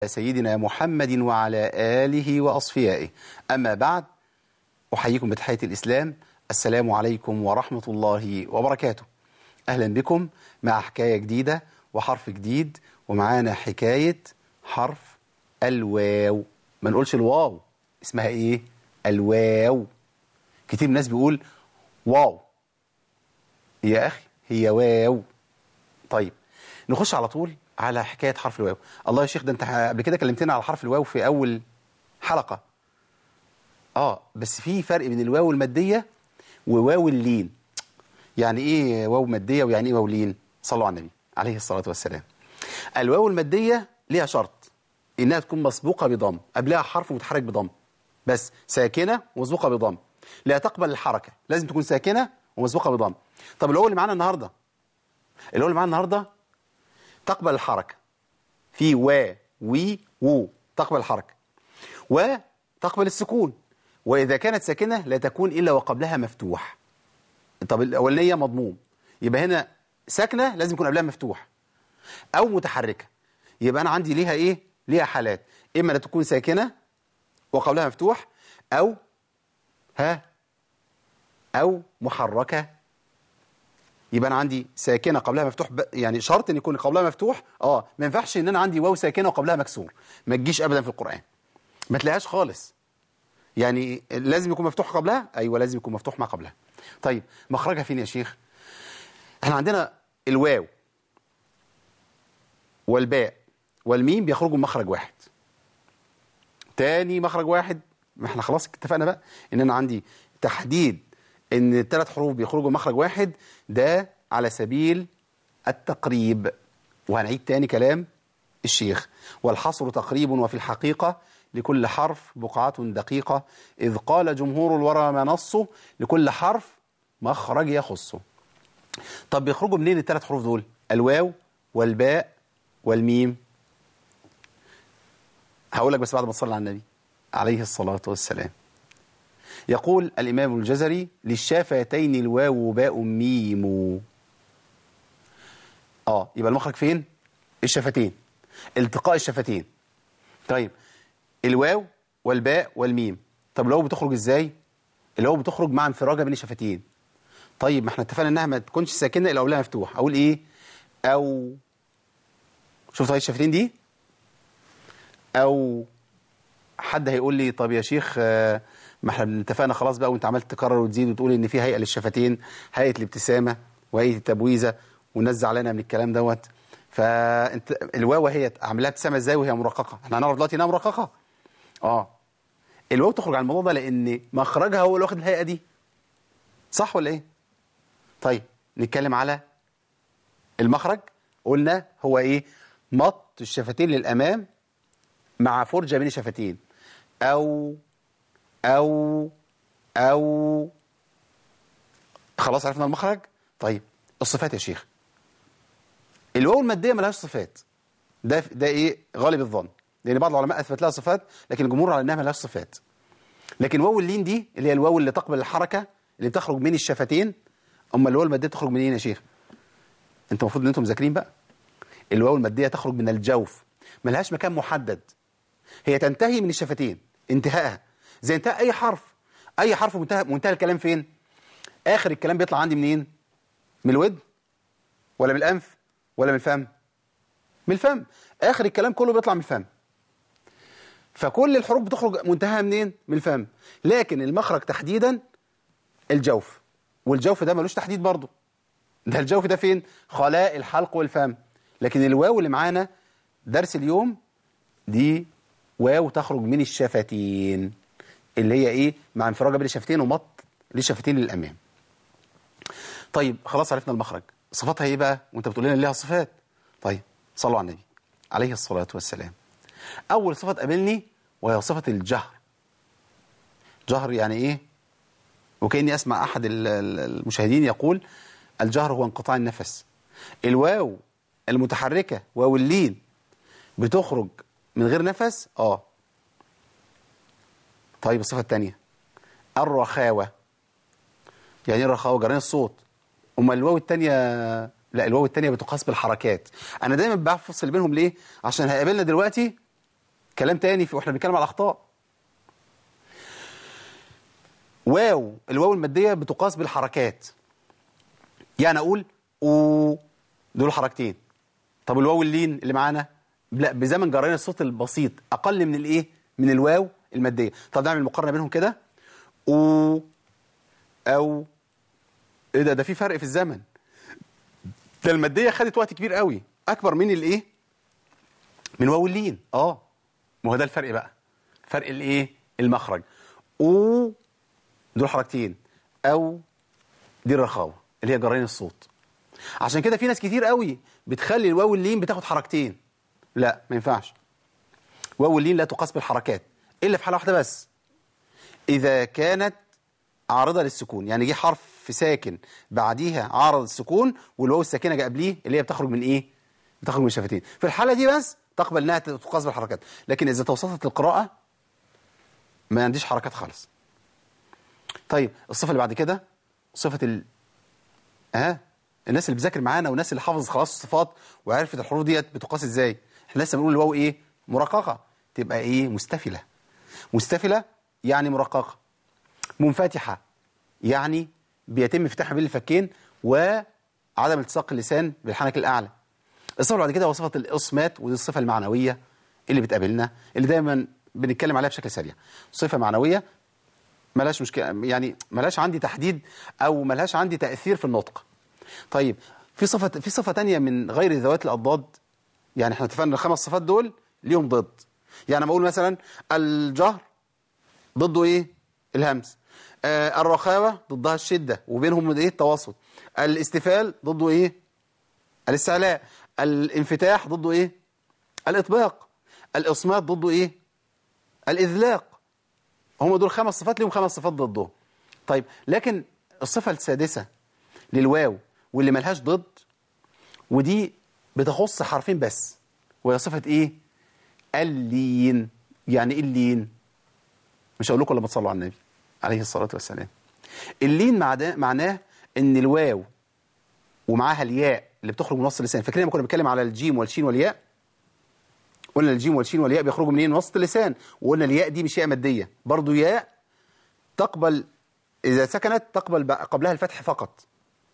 سيدنا محمد وعلى آله وأصفيائه أما بعد أحييكم بتحية الإسلام السلام عليكم ورحمة الله وبركاته أهلا بكم مع حكاية جديدة وحرف جديد ومعانا حكاية حرف الواو ما نقولش الواو اسمها إيه الواو كتير من الناس بيقول واو يا أخي هي واو طيب نخش على طول على حكاية حرف الواو الله يا شيخ ده انت قبل كده كلمتنا على حرف الواو في أول حلقة اه بس في فرق بين الواو المادية وواو اللين يعني ايه واو مادية ويعني ايه واو لين صلوا على النبي عليه الصلاة والسلام الواو المادية ليها شرط انها تكون مسبوقة بضم قبلها حرف متحرك بضم بس ساكنة ومسبوقة بضم لا تقبل الحركة لازم تكون ساكنة ومسبوقة بضم طب الواو اللي معانا النهاردة الواو اللي معانا النهاردة تقبل الحركة في و وي وو تقبل الحركة وتقبل السكون وإذا كانت ساكنة لا تكون إلا وقبلها مفتوح طب الأولانية مضموم يبقى هنا ساكنة لازم يكون قبلها مفتوح أو متحركة يبقى أنا عندي ليها إيه ليها حالات إما لا تكون ساكنة وقبلها مفتوح أو ها أو محركة يبقى انا عندي ساكنه قبلها مفتوح ب... يعني شرط ان يكون قبلها مفتوح اه ما ينفعش ان انا عندي واو ساكنه وقبلها مكسور ما تجيش ابدا في القران ما تلاقيهاش خالص يعني لازم يكون مفتوح قبلها ايوه لازم يكون مفتوح ما قبلها طيب مخرجها فين يا شيخ احنا عندنا الواو والباء والميم بيخرجوا من مخرج واحد تاني مخرج واحد ما احنا خلاص اتفقنا بقى ان انا عندي تحديد ان الثلاث حروف بيخرجوا مخرج واحد ده على سبيل التقريب وهنعيد تاني كلام الشيخ والحصر تقريب وفي الحقيقة لكل حرف بقعة دقيقة إذ قال جمهور الورى ما نصه لكل حرف مخرج يخصه طب بيخرجوا منين الثلاث حروف دول الواو والباء والميم هقول لك بس بعد ما تصلي على النبي عليه الصلاة والسلام يقول الإمام الجزري للشافتين الواو باء ميم اه يبقى المخرج فين الشفتين التقاء الشفتين طيب الواو والباء والميم طب الواو بتخرج ازاي الواو بتخرج مع انفراجه بين الشفتين طيب ما احنا اتفقنا انها ما تكونش ساكنه الا قبلها مفتوح اقول ايه او شوف طيب الشفتين دي او حد هيقول لي طب يا شيخ آه ما احنا اتفقنا خلاص بقى وانت عمال تكرر وتزيد وتقول ان في هيئه للشفتين هيئه الابتسامه وهيئه التبويزه والناس زعلانه من الكلام دوت فانت الواو هي عاملاها ابتسامه ازاي وهي مرققه احنا هنعرف دلوقتي انها مرققه اه الواو تخرج عن الموضوع ده لان مخرجها هو اللي واخد الهيئه دي صح ولا ايه طيب نتكلم على المخرج قلنا هو ايه مط الشفتين للامام مع فرجه بين الشفتين او أو أو خلاص عرفنا المخرج طيب الصفات يا شيخ الواو المادية ملهاش صفات ده ده إيه غالب الظن لأن بعض العلماء أثبت لها صفات لكن الجمهور على أنها ملهاش صفات لكن واو اللين دي اللي هي الواو اللي تقبل الحركة اللي بتخرج من الشفتين أما الواو المادية تخرج منين يا شيخ أنت المفروض أن أنتم مذاكرين بقى الواو المادية تخرج من الجوف ملهاش مكان محدد هي تنتهي من الشفتين انتهائها زي انتهى اي حرف اي حرف منتهى منتهى الكلام فين اخر الكلام بيطلع عندي منين من الود ولا من الانف ولا من الفم من الفم اخر الكلام كله بيطلع من الفم فكل الحروف بتخرج منتهى منين من الفم لكن المخرج تحديدا الجوف والجوف ده ملوش تحديد برضه ده الجوف ده فين خلاء الحلق والفم لكن الواو اللي معانا درس اليوم دي واو تخرج من الشفتين اللي هي ايه مع انفراجه بين الشفتين ومط للشفتين للامام طيب خلاص عرفنا المخرج صفاتها ايه بقى وانت بتقول لنا ليها صفات طيب صلوا على النبي عليه الصلاه والسلام اول صفه تقابلني وهي صفه الجهر جهر يعني ايه وكاني اسمع احد المشاهدين يقول الجهر هو انقطاع النفس الواو المتحركه واو اللين بتخرج من غير نفس اه طيب الصفة الثانية الرخاوة يعني ايه الرخاوة جرين الصوت أما الواو الثانية لا الواو الثانية بتقاس بالحركات أنا دايما بفصل بينهم ليه عشان هيقابلنا دلوقتي كلام تاني في واحنا بنتكلم على الاخطاء واو الواو الماديه بتقاس بالحركات يعني اقول او دول حركتين طب الواو اللين اللي معانا لا بزمن جريان الصوت البسيط اقل من الايه من الواو الماديه طب نعمل مقارنه بينهم كده او او ايه ده ده في فرق في الزمن ده الماديه خدت وقت كبير قوي اكبر من الايه من واو اللين اه ما هو ده الفرق بقى فرق الايه المخرج او دول حركتين او دي الرخاوه اللي هي جرين الصوت عشان كده في ناس كتير قوي بتخلي الواو اللين بتاخد حركتين لا ما ينفعش واو اللين لا تقاس بالحركات الا في حاله واحده بس اذا كانت عارضه للسكون يعني جه حرف ساكن بعديها عارض السكون والواو الساكنه جاء قبليه اللي هي بتخرج من ايه بتخرج من الشفتين في الحاله دي بس تقبل انها تقاس بالحركات لكن اذا توسطت القراءه ما عنديش حركات خالص طيب الصفه اللي بعد كده صفه ال ها الناس اللي بتذاكر معانا والناس اللي حافظ خلاص الصفات وعرفت الحروف ديت بتقاس ازاي احنا لسه بنقول الواو ايه مرققه تبقى ايه مستفله مستفله يعني مرققه منفتحه يعني بيتم فتحها بين الفكين وعدم التصاق اللسان بالحنك الاعلى الصفه اللي بعد كده هو صفه الاصمات ودي الصفه المعنويه اللي بتقابلنا اللي دايما بنتكلم عليها بشكل سريع صفه معنويه ملهاش مشكله يعني ملهاش عندي تحديد او ملهاش عندي تاثير في النطق طيب في صفه في صفه ثانيه من غير ذوات الاضداد يعني احنا اتفقنا الخمس صفات دول ليهم ضد يعني لما اقول مثلا الجهر ضده ايه الهمس آه الرخاوه ضدها الشده وبينهم ايه التوسط الاستفال ضده ايه الاستعلاء الانفتاح ضده ايه الاطباق الاصمات ضده ايه الاذلاق هم دول خمس صفات ليهم خمس صفات ضدهم طيب لكن الصفه السادسه للواو واللي ملهاش ضد ودي بتخص حرفين بس وهي صفه ايه اللين يعني ايه اللين مش هقول لكم لما تصلوا على النبي عليه الصلاه والسلام اللين معناه ان الواو ومعاها الياء اللي بتخرج من وسط اللسان فاكرين لما كنا بنتكلم على الجيم والشين والياء قلنا الجيم والشين والياء بيخرجوا منين من وسط اللسان وقلنا الياء دي مش ياء ماديه برضو ياء تقبل اذا سكنت تقبل قبلها الفتح فقط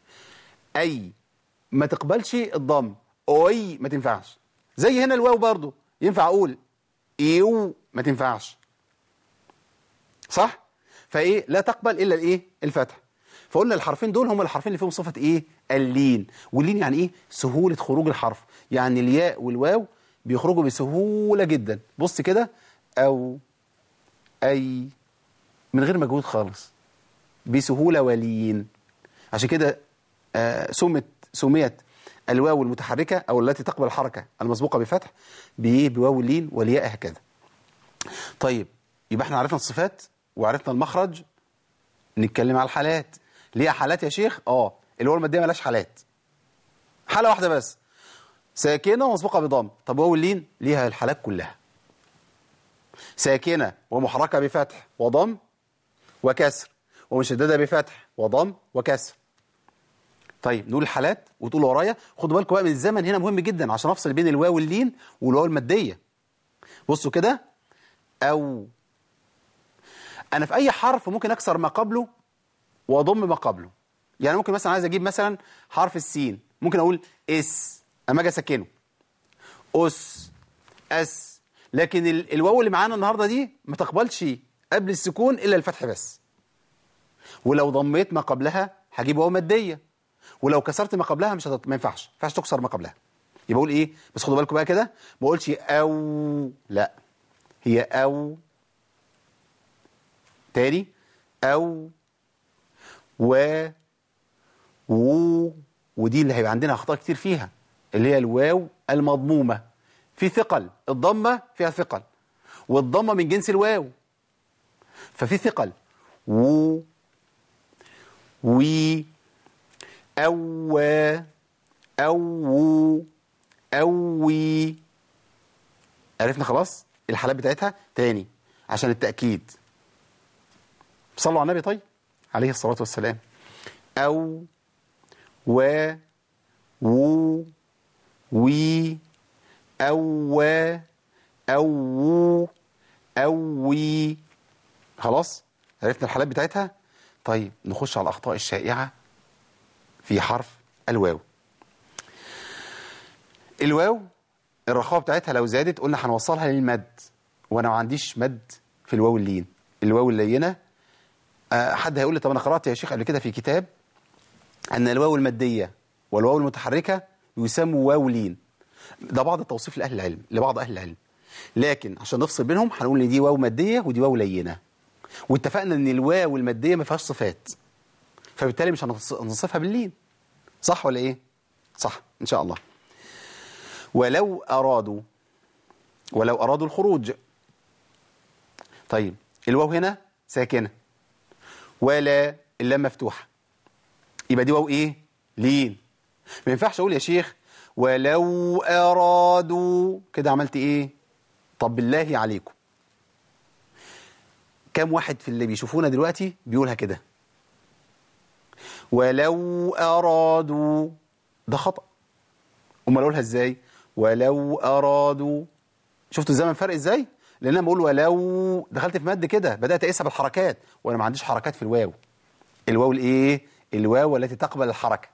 اي ما تقبلش الضم اوي ما تنفعش زي هنا الواو برضو ينفع اقول ايو ما تنفعش صح فايه لا تقبل الا الايه الفتح فقلنا الحرفين دول هم الحرفين اللي فيهم صفه ايه اللين واللين يعني ايه سهوله خروج الحرف يعني الياء والواو بيخرجوا بسهوله جدا بص كده او اي من غير مجهود خالص بسهوله ولين عشان كده آه سمت سميت الواو المتحركه او التي تقبل الحركه المسبوقه بفتح بايه بواو اللين والياء هكذا طيب يبقى احنا عرفنا الصفات وعرفنا المخرج نتكلم على الحالات ليها حالات يا شيخ اه الواو الماديه مالهاش حالات حاله واحده بس ساكنه ومسبوقه بضم طب واو اللين ليها الحالات كلها ساكنه ومحركه بفتح وضم وكسر ومشدده بفتح وضم وكسر طيب نقول الحالات وتقول ورايا خدوا بالكم بقى من الزمن هنا مهم جدا عشان افصل بين الواو واللين والواو الماديه بصوا كده او انا في اي حرف ممكن اكسر ما قبله واضم ما قبله يعني ممكن مثلا عايز اجيب مثلا حرف السين ممكن اقول اس اما اجي اسكنه اس اس لكن الواو اللي معانا النهارده دي ما تقبلش قبل السكون الا الفتح بس ولو ضميت ما قبلها هجيب واو ماديه ولو كسرت ما قبلها مش هتط... ما ينفعش ما ينفعش تكسر ما قبلها يبقى اقول ايه بس خدوا بالكم بقى كده ما اقولش او لا هي او تاني او و و ودي اللي هيبقى عندنا اخطاء كتير فيها اللي هي الواو المضمومه في ثقل الضمه فيها ثقل والضمه من جنس الواو ففي ثقل و وي أو أو أوي عرفنا خلاص الحالات بتاعتها تاني عشان التأكيد صلوا على النبي طيب عليه الصلاة والسلام أو و و وي أو أو أوي خلاص عرفنا الحالات بتاعتها طيب نخش على الأخطاء الشائعة في حرف الواو الواو الرخاوة بتاعتها لو زادت قلنا هنوصلها للمد وانا ما عنديش مد في الواو اللين الواو اللينة آه، حد هيقول لي طب انا قرأت يا شيخ قبل كده في كتاب ان الواو المادية والواو المتحركة يسموا واو لين ده بعض التوصيف لأهل العلم لبعض أهل العلم لكن عشان نفصل بينهم هنقول ان دي واو مادية ودي واو لينة واتفقنا ان الواو المادية ما فيهاش صفات فبالتالي مش هنص- هنصفها باللين صح ولا ايه صح ان شاء الله ولو أرادوا ولو أرادوا الخروج طيب الواو هنا ساكنة ولا اللام مفتوحة يبقى دي واو ايه لين ما ينفعش اقول يا شيخ ولو أرادوا كده عملت ايه طب بالله عليكم كم واحد في اللي بيشوفونا دلوقتي بيقولها كده ولو أرادوا ده خطأ امال اقولها ازاي ولو ارادوا شفتوا الزمن فرق ازاي لان انا بقول ولو دخلت في مد كده بدات اقيسها بالحركات وانا ما عنديش حركات في الواو الواو الايه الواو التي تقبل الحركه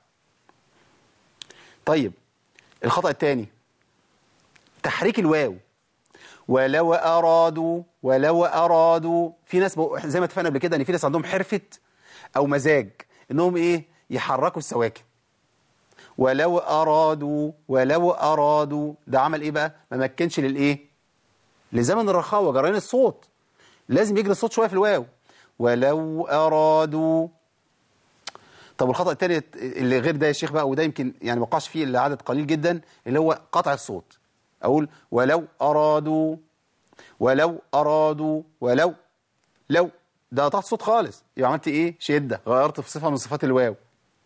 طيب الخطا الثاني تحريك الواو ولو ارادوا ولو ارادوا في ناس بقو- زي ما اتفقنا قبل كده ان في ناس عندهم حرفه او مزاج انهم ايه يحركوا السواكن ولو أرادوا ولو أرادوا ده عمل إيه بقى؟ ما مكنش للإيه؟ لزمن الرخاوة جرين الصوت لازم يجري الصوت شوية في الواو ولو أرادوا طب الخطأ الثاني اللي غير ده يا شيخ بقى وده يمكن يعني ما وقعش فيه إلا عدد قليل جدا اللي هو قطع الصوت أقول ولو أرادوا ولو أرادوا ولو لو ده قطعت الصوت خالص يبقى عملت إيه؟ شدة غيرت في صفة من صفات الواو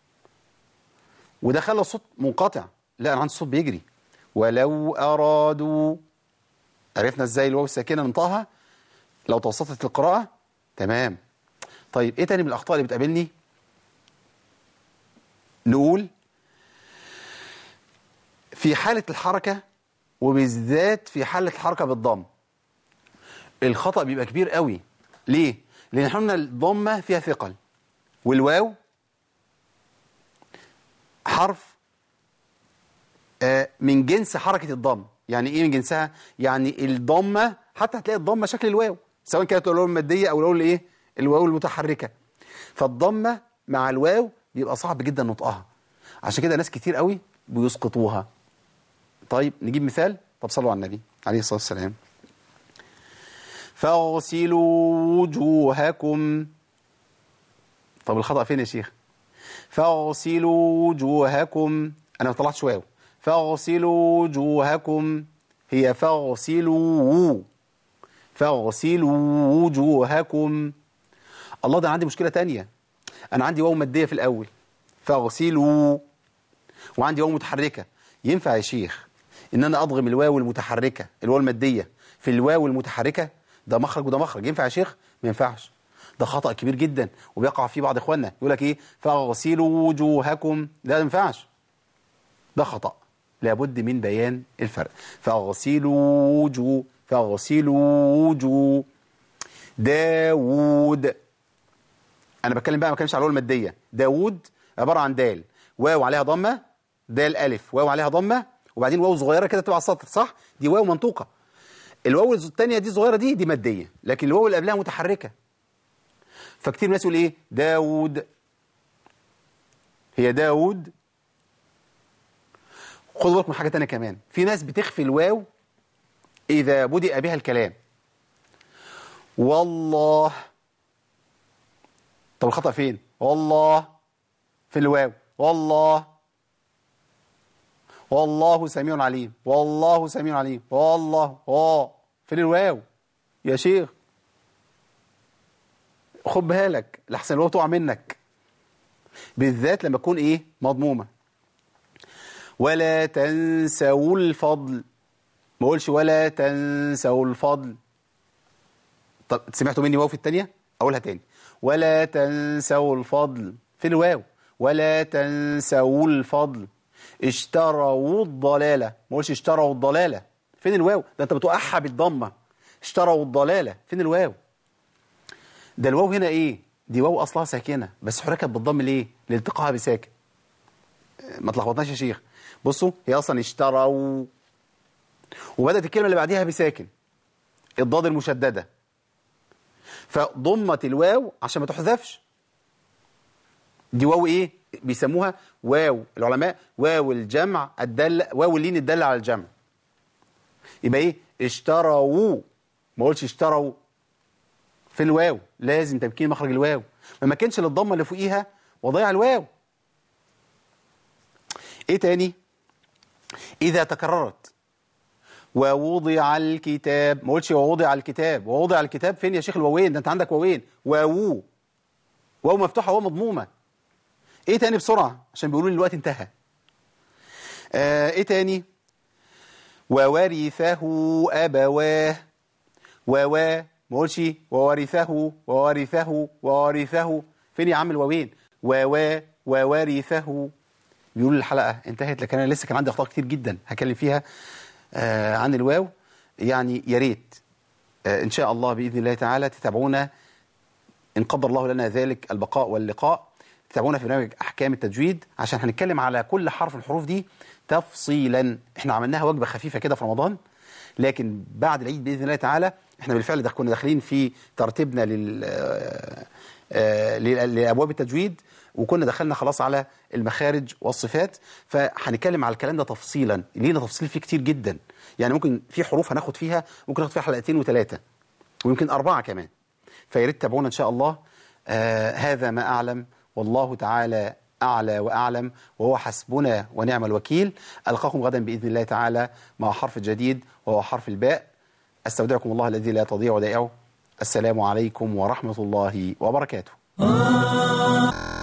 وده خلى الصوت منقطع لا انا عندي الصوت بيجري ولو ارادوا عرفنا ازاي الواو الساكنه ننطقها لو توسطت القراءه تمام طيب ايه تاني من الاخطاء اللي بتقابلني نقول في حاله الحركه وبالذات في حاله الحركه بالضم الخطا بيبقى كبير قوي ليه لان احنا قلنا الضمه فيها ثقل والواو حرف آه، من جنس حركة الضم يعني ايه من جنسها يعني الضمة حتى هتلاقي الضمة شكل الواو سواء كانت الواو المادية او الواو الايه الواو المتحركة فالضمة مع الواو بيبقى صعب جدا نطقها عشان كده ناس كتير قوي بيسقطوها طيب نجيب مثال طب صلوا على النبي عليه الصلاة والسلام فاغسلوا وجوهكم طب الخطأ فين يا شيخ فاغسلوا وجوهكم انا ما طلعتش واو فاغسلوا وجوهكم هي فاغسلوا فاغسلوا وجوهكم الله ده أنا عندي مشكلة تانية انا عندي واو مادية في الاول فاغسلوا وعندي واو متحركة ينفع يا شيخ ان انا اضغم الواو المتحركة الواو المادية في الواو المتحركة ده مخرج وده مخرج ينفع يا شيخ ما ينفعش ده خطأ كبير جدا وبيقع فيه بعض اخواننا يقول لك ايه فاغسلوا وجوهكم ده ما ينفعش ده خطأ لابد من بيان الفرق فاغسلوا وجوه فاغسلوا وجوه داوود انا بتكلم بقى ما بتكلمش على الواو الماديه داوود عباره عن دال واو عليها ضمه دال الف واو عليها ضمه وبعدين واو صغيره كده تبع السطر صح دي واو منطوقه الواو الثانيه دي صغيره دي دي ماديه لكن الواو اللي قبلها متحركه فكتير ناس يقول ايه داوود هي داوود خدوا بالكم من حاجه ثانيه كمان في ناس بتخفي الواو اذا بدأ بها الكلام والله طب الخطأ فين والله في الواو والله والله سميع عليم والله سميع عليم والله اه فين الواو يا شيخ خد بالك لحسن الواو تقع منك بالذات لما تكون ايه مضمومه ولا تنسوا الفضل ما اقولش ولا تنسوا الفضل طب سمعتوا مني واو في الثانيه اقولها تاني ولا تنسوا الفضل في الواو ولا تنسوا الفضل اشتروا الضلاله ما اقولش اشتروا الضلاله فين الواو ده انت بتوقعها بالضمه اشتروا الضلاله فين الواو ده الواو هنا ايه دي واو اصلها ساكنه بس حركت بالضم ليه لالتقائها بساكن ما تلخبطناش يا شيخ بصوا هي اصلا اشتروا وبدات الكلمه اللي بعديها بساكن الضاد المشدده فضمت الواو عشان ما تحذفش دي واو ايه بيسموها واو العلماء واو الجمع الدل واو اللين الدل على الجمع يبقى ايه اشتروا ما قلتش اشتروا في الواو لازم تمكين مخرج الواو ما مكنش للضمه اللي فوقيها وضيع الواو ايه تاني اذا تكررت ووضع الكتاب ما قلتش ووضع الكتاب ووضع الكتاب فين يا شيخ الواوين ده انت عندك واوين واو واو مفتوحه واو مضمومه ايه تاني بسرعه عشان بيقولوا لي الوقت انتهى آه ايه تاني وورثه ابواه ووا ما قلتش وورثه وورثه وورثه فين يا عم الواوين ووا وورثه بيقولوا الحلقه انتهت لكن انا لسه كان عندي اخطاء كتير جدا هكلم فيها آه عن الواو يعني يا ريت آه ان شاء الله باذن الله تعالى تتابعونا ان قدر الله لنا ذلك البقاء واللقاء تتابعونا في برنامج احكام التجويد عشان هنتكلم على كل حرف من الحروف دي تفصيلا احنا عملناها وجبه خفيفه كده في رمضان لكن بعد العيد باذن الله تعالى احنا بالفعل ده كنا داخلين في ترتيبنا لل آه لابواب التجويد وكنا دخلنا خلاص على المخارج والصفات فهنتكلم على الكلام ده تفصيلا لينا تفصيل فيه كتير جدا يعني ممكن في حروف هناخد فيها ممكن ناخد فيها حلقتين وثلاثه ويمكن اربعه كمان فيا ريت تتابعونا ان شاء الله آه هذا ما اعلم والله تعالى أعلى وأعلم وهو حسبنا ونعم الوكيل ألقاكم غدا بإذن الله تعالى مع حرف جديد وهو حرف الباء أستودعكم الله الذي لا تضيع ودائعه السلام عليكم ورحمة الله وبركاته